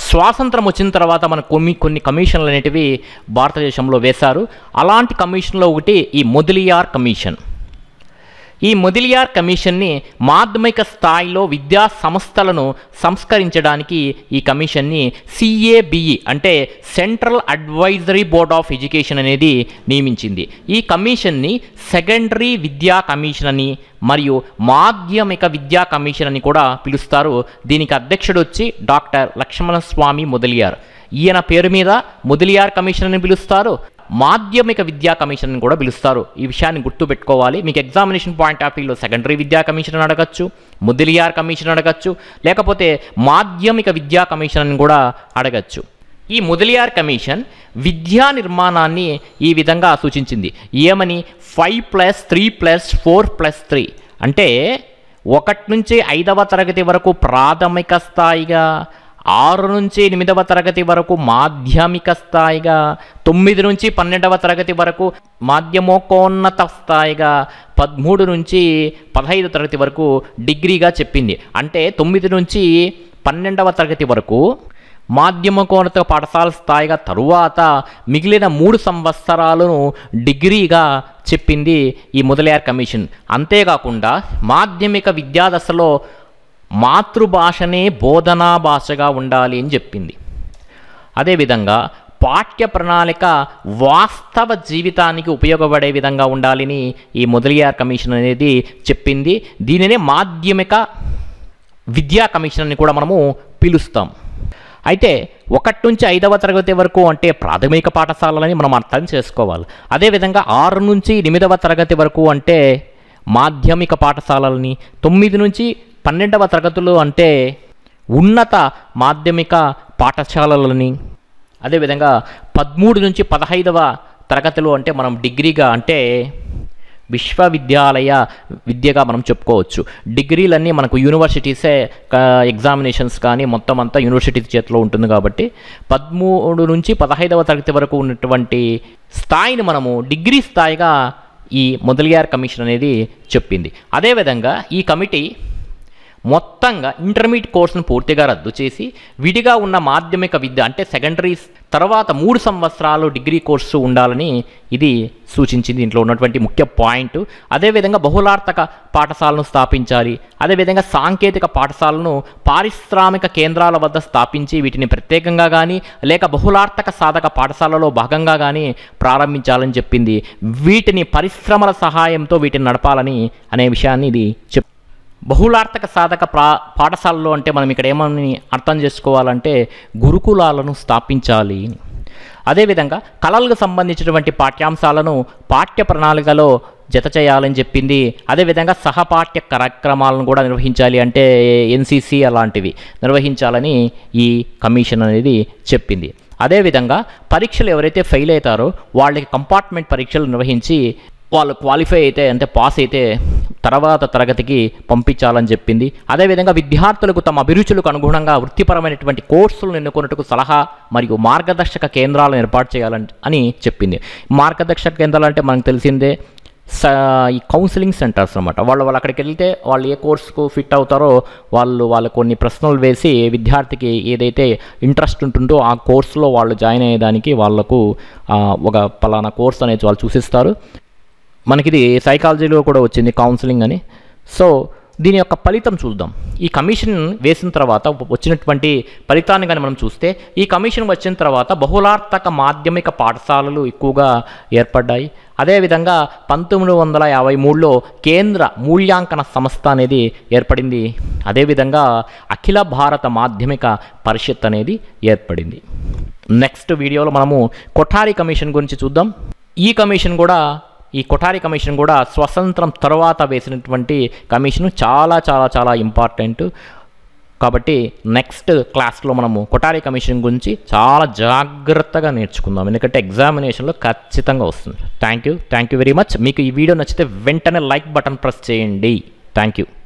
స్వాతంత్రం వచ్చిన తర్వాత మన కొన్ని కొన్ని కమిషన్లు అనేటివి భారతదేశంలో వేశారు అలాంటి కమిషన్లో ఒకటి ఈ మొదిలియార్ కమిషన్ ఈ మొదిలియార్ కమిషన్ని మాధ్యమిక స్థాయిలో విద్యా సంస్థలను సంస్కరించడానికి ఈ కమిషన్ని సిఏబిఈ అంటే central advisory board of education అనేది నియమించింది ఈ కమిషన్ని సెకండరీ విద్యా కమిషన్ అని మరియు మాధ్యమిక విద్యా కమిషన్ అని కూడా పిలుస్తారు దీనికి అధ్యక్షుడు వచ్చి డాక్టర్ లక్ష్మణస్వామి మొదలియార్ ఈయన పేరు మీద మొదలియార్ కమిషన్ అని పిలుస్తారు మాధ్యమిక విద్యా కమిషన్ అని కూడా పిలుస్తారు ఈ విషయాన్ని గుర్తుపెట్టుకోవాలి మీకు ఎగ్జామినేషన్ పాయింట్ ఆఫ్ వ్యూలో సెకండరీ విద్యా కమిషన్ అని అడగచ్చు ముదిలియార్ కమిషన్ అడగచ్చు లేకపోతే మాధ్యమిక విద్యా కమిషన్ అని కూడా అడగచ్చు ఈ ముదలియార్ కమిషన్ విద్యా నిర్మాణాన్ని ఈ విధంగా సూచించింది ఏమని five plus three plus four plus three అంటే ఒకటి నుంచి ఐదవ తరగతి వరకు ప్రాథమిక స్థాయిగా ఆరు నుంచి ఎనిమిదవ తరగతి వరకు మాధ్యమిక స్థాయిగా తొమ్మిది నుంచి పన్నెండవ తరగతి వరకు మాధ్యమోకోన్నత స్థాయిగా పదమూడు నుంచి పదహైదు తరగతి వరకు డిగ్రీగా చెప్పింది అంటే తొమ్మిది నుంచి పన్నెండవ తరగతి వరకు మాధ్యమకోన్నత పాఠశాల స్థాయిగా తరువాత మిగిలిన మూడు సంవత్సరాలను డిగ్రీగా చెప్పింది ఈ మొదలయార్ కమిషన్ అంతేకాకుండా మాధ్యమిక విద్యాదశలో మాతృభాషనే బోధనా భాషగా ఉండాలి అని చెప్పింది అదేవిధంగా పాఠ్య ప్రణాళిక వాస్తవ జీవితానికి ఉపయోగపడే విధంగా ఉండాలని ఈ మొదలియార్ కమిషన్ అనేది చెప్పింది దీనినే మాధ్యమిక విద్యా కమిషన్ అని కూడా మనము పిలుస్తాం అయితే ఒకటి నుంచి ఐదవ తరగతి వరకు అంటే ప్రాథమిక పాఠశాలని మనం అర్థం చేసుకోవాలి అదేవిధంగా ఆరు నుంచి ఎనిమిదవ తరగతి వరకు అంటే మాధ్యమిక పాఠశాలలని తొమ్మిది నుంచి పన్నెండవ తరగతులు అంటే ఉన్నత మాధ్యమిక పాఠశాలలని అదేవిధంగా పదమూడు నుంచి పదహైదవ తరగతిలో అంటే మనం డిగ్రీగా అంటే విశ్వవిద్యాలయ విద్యగా మనం చెప్పుకోవచ్చు డిగ్రీలన్నీ మనకు యూనివర్సిటీసే ఎగ్జామినేషన్స్ కానీ మొత్తం అంతా యూనివర్సిటీ చేతిలో ఉంటుంది కాబట్టి పదమూడు నుంచి పదహైదవ తరగతి వరకు ఉన్నటువంటి స్థాయిని మనము డిగ్రీ స్థాయిగా ఈ మొదలియార్ కమిషన్ అనేది చెప్పింది అదేవిధంగా ఈ కమిటీ మొత్తంగా ఇంటర్మీడియట్ కోర్సును పూర్తిగా రద్దు చేసి విడిగా ఉన్న మాధ్యమిక విద్య అంటే సెకండరీ తర్వాత మూడు సంవత్సరాలు డిగ్రీ కోర్సు ఉండాలని ఇది సూచించింది దీంట్లో ఉన్నటువంటి ముఖ్య పాయింట్ అదేవిధంగా బహుళార్థక పాఠశాలను స్థాపించాలి అదేవిధంగా సాంకేతిక పాఠశాలను పారిశ్రామిక కేంద్రాల వద్ద స్థాపించి వీటిని ప్రత్యేకంగా కానీ లేక బహుళార్థక సాధక పాఠశాలలో భాగంగా కానీ ప్రారంభించాలని చెప్పింది వీటిని పరిశ్రమల సహాయంతో వీటిని నడపాలని అనే విషయాన్ని ఇది చెప్ బహుళార్థక సాధక ప్రా పాఠశాలలో అంటే మనం ఇక్కడ ఏమని అర్థం చేసుకోవాలంటే గురుకులాలను స్థాపించాలి అదేవిధంగా కళలకు సంబంధించినటువంటి పాఠ్యాంశాలను పాఠ్య ప్రణాళికలో జత చేయాలని చెప్పింది అదేవిధంగా సహపాఠ్య కార్యక్రమాలను కూడా నిర్వహించాలి అంటే ఎన్సిసి అలాంటివి నిర్వహించాలని ఈ కమిషన్ అనేది చెప్పింది అదేవిధంగా పరీక్షలు ఎవరైతే ఫెయిల్ అవుతారో వాళ్ళకి కంపార్ట్మెంట్ పరీక్షలు నిర్వహించి వాళ్ళు క్వాలిఫై అయితే అంటే పాస్ అయితే తర్వాత తరగతికి పంపించాలని చెప్పింది అదేవిధంగా విద్యార్థులకు తమ అభిరుచులకు అనుగుణంగా వృత్తిపరమైనటువంటి కోర్సులను ఎన్నుకున్నట్టుకు సలహా మరియు మార్గదర్శక కేంద్రాలను ఏర్పాటు చేయాలని అని చెప్పింది మార్గదర్శక కేంద్రాలు అంటే మనకు తెలిసిందే స ఈ కౌన్సిలింగ్ సెంటర్స్ అనమాట వాళ్ళు వాళ్ళు అక్కడికి వెళ్తే వాళ్ళు ఏ కోర్సుకు ఫిట్ అవుతారో వాళ్ళు వాళ్ళు కొన్ని ప్రశ్నలు వేసి విద్యార్థికి ఏదైతే ఇంట్రెస్ట్ ఉంటుందో ఆ కోర్సులో వాళ్ళు జాయిన్ అయ్యేదానికి వాళ్ళకు ఆ, ఒక పలానా కోర్స్ అనేది వాళ్ళు చూసిస్తారు మనకి ఇది సైకాలజీలో కూడా వచ్చింది కౌన్సిలింగ్ అని సో దీని యొక్క ఫలితం చూద్దాం ఈ కమిషన్ వేసిన తర్వాత వచ్చినటువంటి ఫలితాన్ని కానీ మనం చూస్తే ఈ కమిషన్ వచ్చిన తర్వాత బహుళార్థక మాధ్యమిక పాఠశాలలు ఎక్కువగా ఏర్పడ్డాయి అదేవిధంగా పంతొమ్మిది వందల యాభై మూడులో కేంద్ర మూల్యాంకన సంస్థ అనేది ఏర్పడింది అదేవిధంగా అఖిల భారత మాధ్యమిక పరిషత్ అనేది ఏర్పడింది నెక్స్ట్ వీడియోలో మనము కొఠారి కమిషన్ గురించి చూద్దాం ఈ కమిషన్ కూడా ఈ కొఠారి కమిషన్ కూడా స్వతంత్రం తర్వాత వేసినటువంటి కమిషన్ చాలా చాలా చాలా ఇంపార్టెంట్ కాబట్టి నెక్స్ట్ క్లాస్లో మనము కొఠారి కమిషన్ గురించి చాలా జాగ్రత్తగా నేర్చుకుందాం ఎందుకంటే ఎగ్జామినేషన్లో ఖచ్చితంగా వస్తుంది thank you thank you very much మీకు ఈ వీడియో నచ్చితే వెంటనే లైక్ బటన్ ప్రెస్ చేయండి థ్యాంక్ యూ